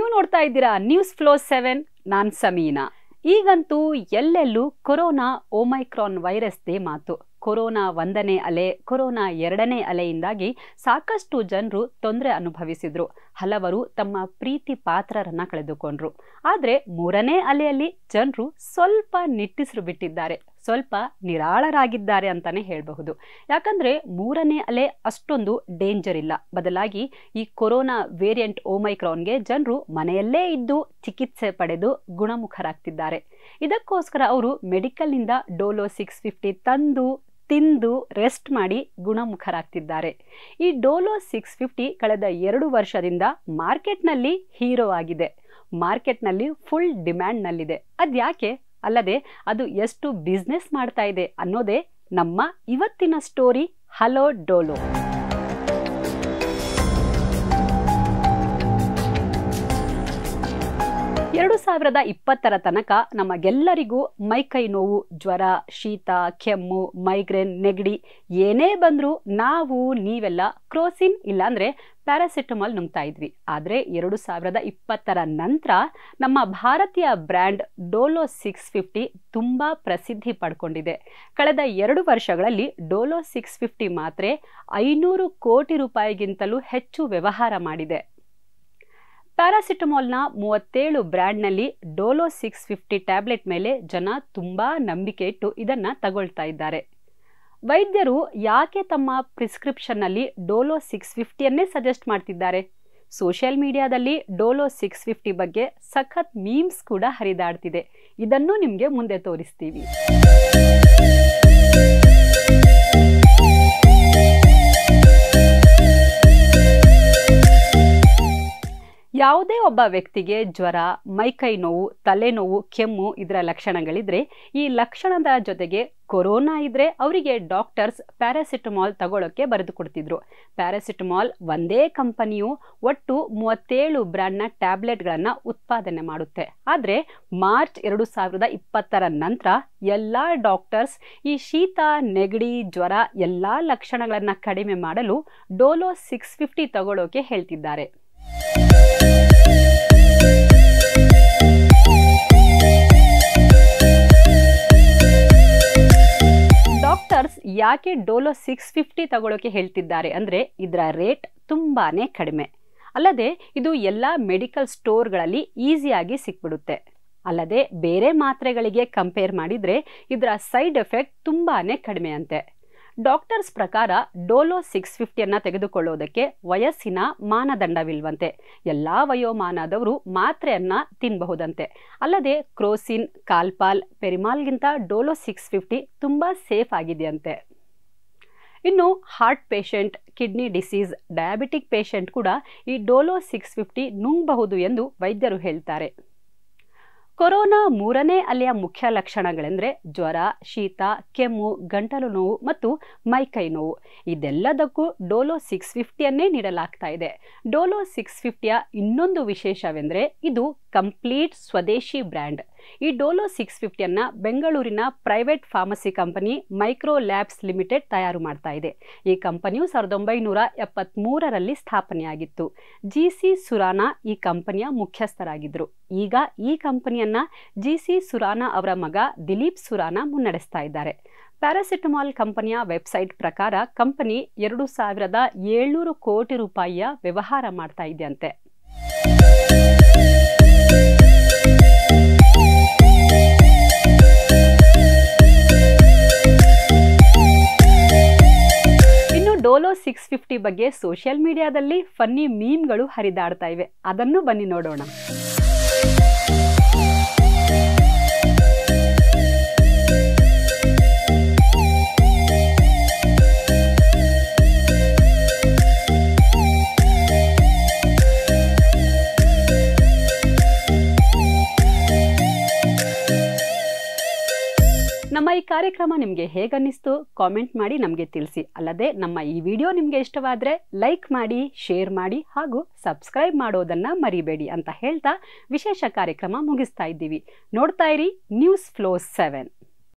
ನೀವು ನೋಡ್ತಾ ಇದ್ದೀರಾ ನ್ಯೂಸ್ ಫ್ಲೋ ಸೆವೆನ್ ನಾನ್ ಸಮೀನಾ ಈಗಂತೂ ಎಲ್ಲೆಲ್ಲೂ ಕೊರೋನಾ ಓಮೈಕ್ರಾನ್ ವೈರಸ್ದೇ ಮಾತು ಕೊರೋನಾ ಒಂದನೇ ಅಲೆ ಕೊರೋನಾ ಎರಡನೇ ಅಲೆಯಿಂದಾಗಿ ಸಾಕಷ್ಟು ಜನರು ತೊಂದರೆ ಅನುಭವಿಸಿದ್ರು ಹಲವರು ತಮ್ಮ ಪ್ರೀತಿ ಪಾತ್ರರನ್ನ ಕಳೆದುಕೊಂಡ್ರು ಆದರೆ ಮೂರನೇ ಅಲೆಯಲ್ಲಿ ಜನರು ಸ್ವಲ್ಪ ನಿಟ್ಟಿಸಿರು ಬಿಟ್ಟಿದ್ದಾರೆ ಸ್ವಲ್ಪ ನಿರಾಳರಾಗಿದ್ದಾರೆ ಅಂತಾನೆ ಹೇಳಬಹುದು ಯಾಕಂದ್ರೆ ಮೂರನೇ ಅಲೆ ಅಷ್ಟೊಂದು ಡೇಂಜರ್ ಇಲ್ಲ ಬದಲಾಗಿ ಈ ಕೊರೋನಾ ವೇರಿಯಂಟ್ ಓಮೈಕ್ರಾನ್ಗೆ ಜನರು ಮನೆಯಲ್ಲೇ ಇದ್ದು ಚಿಕಿತ್ಸೆ ಪಡೆದು ಗುಣಮುಖರಾಗ್ತಿದ್ದಾರೆ ಇದಕ್ಕೋಸ್ಕರ ಅವರು ಮೆಡಿಕಲ್ನಿಂದ ಡೋಲೋ ಸಿಕ್ಸ್ ಫಿಫ್ಟಿ ತಂದು ತಿಂದು ರೆಸ್ಟ್ ಮಾಡಿ ಗುಣಮುಖರಾಗ್ತಿದ್ದಾರೆ ಈ ಡೋಲೋ ಸಿಕ್ಸ್ ಫಿಫ್ಟಿ ಕಳೆದ ಎರಡು ವರ್ಷದಿಂದ ಮಾರ್ಕೆಟ್ನಲ್ಲಿ ಹೀರೋ ಆಗಿದೆ ಮಾರ್ಕೆಟ್ನಲ್ಲಿ ಫುಲ್ ಡಿಮ್ಯಾಂಡ್ನಲ್ಲಿದೆ ಅದ್ಯಾಕೆ ಅಲ್ಲದೆ ಅದು ಎಷ್ಟು ಬಿಸ್ನೆಸ್ ಮಾಡ್ತಾ ಇದೆ ಅನ್ನೋದೇ ನಮ್ಮ ಇವತ್ತಿನ ಸ್ಟೋರಿ ಹಲೋ ಡೋಲೋ ಎರಡು ಸಾವಿರದ ಇಪ್ಪತ್ತರ ತನಕ ನಮಗೆಲ್ಲರಿಗೂ ಮೈಕೈ ನೋವು ಜ್ವರ ಶೀತ ಕೆಮ್ಮು ಮೈಗ್ರೇನ್ ನೆಗಡಿ ಏನೇ ಬಂದರೂ ನಾವು ನೀವೆಲ್ಲ ಕ್ರೋಸಿನ್ ಇಲ್ಲಾಂದ್ರೆ ಪ್ಯಾರಾಸಿಟಮಾಲ್ ನುಂಗ್ತಾ ಇದ್ವಿ ಆದರೆ ಎರಡು ಸಾವಿರದ ಇಪ್ಪತ್ತರ ನಂತರ ನಮ್ಮ ಭಾರತೀಯ ಬ್ರ್ಯಾಂಡ್ ಡೋಲೋ ಸಿಕ್ಸ್ ಫಿಫ್ಟಿ ತುಂಬ ಪ್ರಸಿದ್ಧಿ ಪಡ್ಕೊಂಡಿದೆ ಕಳೆದ ಎರಡು ವರ್ಷಗಳಲ್ಲಿ ಡೋಲೋ ಸಿಕ್ಸ್ ಫಿಫ್ಟಿ ಮಾತ್ರೆ ಐನೂರು ಕೋಟಿ ರೂಪಾಯಿಗಿಂತಲೂ ಹೆಚ್ಚು ವ್ಯವಹಾರ ಮಾಡಿದೆ ಪ್ಯಾರಾಸಿಟಮಾಲ್ನ ಮೂವತ್ತೇಳು ಬ್ರ್ಯಾಂಡ್ನಲ್ಲಿ ಡೋಲೋ ಸಿಕ್ಸ್ ಫಿಫ್ಟಿ ಟ್ಯಾಬ್ಲೆಟ್ ಮೇಲೆ ಜನ ತುಂಬ ನಂಬಿಕೆ ಇಟ್ಟು ಇದನ್ನು ತಗೊಳ್ತಾ ಇದ್ದಾರೆ ವೈದ್ಯರು ಯಾಕೆ ತಮ್ಮ ಪ್ರಿಸ್ಕ್ರಿಪ್ಷನ್ನಲ್ಲಿ ಡೋಲೋ ಸಿಕ್ಸ್ ಫಿಫ್ಟಿಯನ್ನೇ ಸಜೆಸ್ಟ್ ಮಾಡ್ತಿದ್ದಾರೆ ಸೋಷಿಯಲ್ ಮೀಡಿಯಾದಲ್ಲಿ ಡೋಲೋ ಸಿಕ್ಸ್ ಫಿಫ್ಟಿ ಬಗ್ಗೆ ಸಖತ್ ಮೀಮ್ಸ್ ಕೂಡ ಹರಿದಾಡ್ತಿದೆ ಇದನ್ನು ನಿಮಗೆ ಮುಂದೆ ತೋರಿಸ್ತೀವಿ ಯಾವುದೇ ಒಬ್ಬ ವ್ಯಕ್ತಿಗೆ ಜ್ವರ ಮೈಕೈ ನೋವು ತಲೆನೋವು ಕೆಮ್ಮು ಇದರ ಲಕ್ಷಣಗಳಿದ್ರೆ ಈ ಲಕ್ಷಣದ ಜೊತೆಗೆ ಕೊರೋನಾ ಇದ್ರೆ ಅವರಿಗೆ ಡಾಕ್ಟರ್ಸ್ ಪ್ಯಾರಾಸಿಟಮಾಲ್ ತಗೊಳ್ಳೋಕೆ ಬರೆದು ಕೊಡ್ತಿದ್ರು ಪ್ಯಾರಾಸಿಟಮಾಲ್ ಒಂದೇ ಕಂಪನಿಯು ಒಟ್ಟು ಮೂವತ್ತೇಳು ಬ್ರ್ಯಾಂಡ್ನ ಟ್ಯಾಬ್ಲೆಟ್ಗಳನ್ನು ಉತ್ಪಾದನೆ ಮಾಡುತ್ತೆ ಆದರೆ ಮಾರ್ಚ್ ಎರಡು ಸಾವಿರದ ಇಪ್ಪತ್ತರ ನಂತರ ಎಲ್ಲ ಡಾಕ್ಟರ್ಸ್ ಈ ಶೀತ ನೆಗಡಿ ಜ್ವರ ಎಲ್ಲ ಲಕ್ಷಣಗಳನ್ನು ಕಡಿಮೆ ಮಾಡಲು ಡೋಲೋ ಸಿಕ್ಸ್ ಫಿಫ್ಟಿ ತಗೊಳ್ಳೋಕೆ ಹೇಳ್ತಿದ್ದಾರೆ ಡಾಕ್ಟರ್ಸ್ ಯಾಕೆ ಡೋಲೋ ಸಿಕ್ಸ್ ಫಿಫ್ಟಿ ತಗೊಳ್ಳೋಕೆ ಹೇಳ್ತಿದ್ದಾರೆ ಅಂದರೆ ಇದರ ರೇಟ್ ತುಂಬಾನೇ ಕಡಿಮೆ ಅಲ್ಲದೆ ಇದು ಎಲ್ಲ ಮೆಡಿಕಲ್ ಸ್ಟೋರ್ಗಳಲ್ಲಿ ಈಸಿಯಾಗಿ ಸಿಕ್ಬಿಡುತ್ತೆ ಅಲ್ಲದೆ ಬೇರೆ ಮಾತ್ರೆಗಳಿಗೆ ಕಂಪೇರ್ ಮಾಡಿದರೆ ಇದರ ಸೈಡ್ ಎಫೆಕ್ಟ್ ತುಂಬಾನೇ ಕಡಿಮೆ ಅಂತೆ ಡಾಕ್ಟರ್ಸ್ ಪ್ರಕಾರ ಡೋಲೋ ಸಿಕ್ಸ್ ಫಿಫ್ಟಿಯನ್ನು ತೆಗೆದುಕೊಳ್ಳೋದಕ್ಕೆ ವಯಸ್ಸಿನ ಮಾನದಂಡವಿಲ್ವಂತೆ ಎಲ್ಲ ವಯೋಮಾನದವರು ಮಾತ್ರೆಯನ್ನ ತಿನ್ನಬಹುದಂತೆ ಅಲ್ಲದೆ ಕ್ರೋಸಿನ್ ಕಾಲ್ಪಾಲ್ ಪೆರಿಮಾಲ್ಗಿಂತ ಡೋಲೋ ಸಿಕ್ಸ್ ಫಿಫ್ಟಿ ತುಂಬ ಸೇಫ್ ಆಗಿದೆಯಂತೆ ಇನ್ನು heart patient kidney disease diabetic patient ಕೂಡ ಈ ಡೋಲೋ ಸಿಕ್ಸ್ ಫಿಫ್ಟಿ ನುಂಗಬಹುದು ಎಂದು ವೈದ್ಯರು ಹೇಳ್ತಾರೆ ಕೊರೋನಾ ಮೂರನೇ ಅಲೆಯ ಮುಖ್ಯ ಲಕ್ಷಣಗಳೆಂದರೆ ಜ್ವರ ಶೀತ ಕೆಮ್ಮು ಗಂಟಲು ನೋವು ಮತ್ತು ಮೈಕೈ ನೋವು ಇದೆಲ್ಲದಕ್ಕೂ ಡೋಲೋ ಸಿಕ್ಸ್ ಫಿಫ್ಟಿಯನ್ನೇ ನೀಡಲಾಗ್ತಾ ಇದೆ ಡೋಲೋ ಸಿಕ್ಸ್ ಫಿಫ್ಟಿಯ ಇನ್ನೊಂದು ವಿಶೇಷವೆಂದರೆ ಇದು ಕಂಪ್ಲೀಟ್ ಸ್ವದೇಶಿ ಬ್ರ್ಯಾಂಡ್ ಈ ಡೋಲೋ ಸಿಕ್ಸ್ ಫಿಫ್ಟಿಯನ್ನು ಬೆಂಗಳೂರಿನ private pharmacy company micro labs limited ತಯಾರು ಮಾಡ್ತಾ ಇದೆ ಈ ಕಂಪನಿಯು ಸಾವಿರದ ಒಂಬೈನೂರ ಎಪ್ಪತ್ತ್ಮೂರರಲ್ಲಿ ಸ್ಥಾಪನೆಯಾಗಿತ್ತು ಜಿ ಸಿ ಸುರಾನಾ ಈ ಕಂಪನಿಯ ಮುಖ್ಯಸ್ಥರಾಗಿದ್ದರು ಈಗ ಈ ಕಂಪನಿಯನ್ನ ಜಿ ಸಿ ಸುರಾನಾ ಅವರ ಮಗ ದಿಲೀಪ್ ಸುರಾನಾ ಮುನ್ನಡೆಸ್ತಾ ಇದ್ದಾರೆ ಪ್ಯಾರಾಸಿಟಮಾಲ್ ಕಂಪನಿಯ ವೆಬ್ಸೈಟ್ ಪ್ರಕಾರ ಕಂಪನಿ ಎರಡು ಸಾವಿರದ ಏಳ್ನೂರು ಕೋಟಿ ರೂಪಾಯಿಯ ವ್ಯವಹಾರ ಮಾಡ್ತಾ ಇದೆಯಂತೆ ಇನ್ನು ಡೋಲೋ ಸಿಕ್ಸ್ ಫಿಫ್ಟಿ ಬಗ್ಗೆ ಸೋಷಿಯಲ್ ಮೀಡಿಯಾದಲ್ಲಿ ಫನ್ನಿ ಮೀಮ್ಗಳು ಹರಿದಾಡ್ತಾ ಇವೆ ಅದನ್ನು ಬನ್ನಿ ನೋಡೋಣ ನಮ್ಮ ಈ ಕಾರ್ಯಕ್ರಮ ನಿಮಗೆ ಹೇಗನ್ನಿಸ್ತು ಕಾಮೆಂಟ್ ಮಾಡಿ ನಮಗೆ ತಿಳಿಸಿ ಅಲ್ಲದೆ ನಮ್ಮ ಈ ವಿಡಿಯೋ ನಿಮಗೆ ಇಷ್ಟವಾದರೆ ಲೈಕ್ ಮಾಡಿ ಶೇರ್ ಮಾಡಿ ಹಾಗೂ ಸಬ್ಸ್ಕ್ರೈಬ್ ಮಾಡೋದನ್ನು ಮರಿಬೇಡಿ ಅಂತ ಹೇಳ್ತಾ ವಿಶೇಷ ಕಾರ್ಯಕ್ರಮ ಮುಗಿಸ್ತಾ ಇದ್ದೀವಿ ನೋಡ್ತಾ ಇರಿ ನ್ಯೂಸ್ ಫ್ಲೋ ಸೆವೆನ್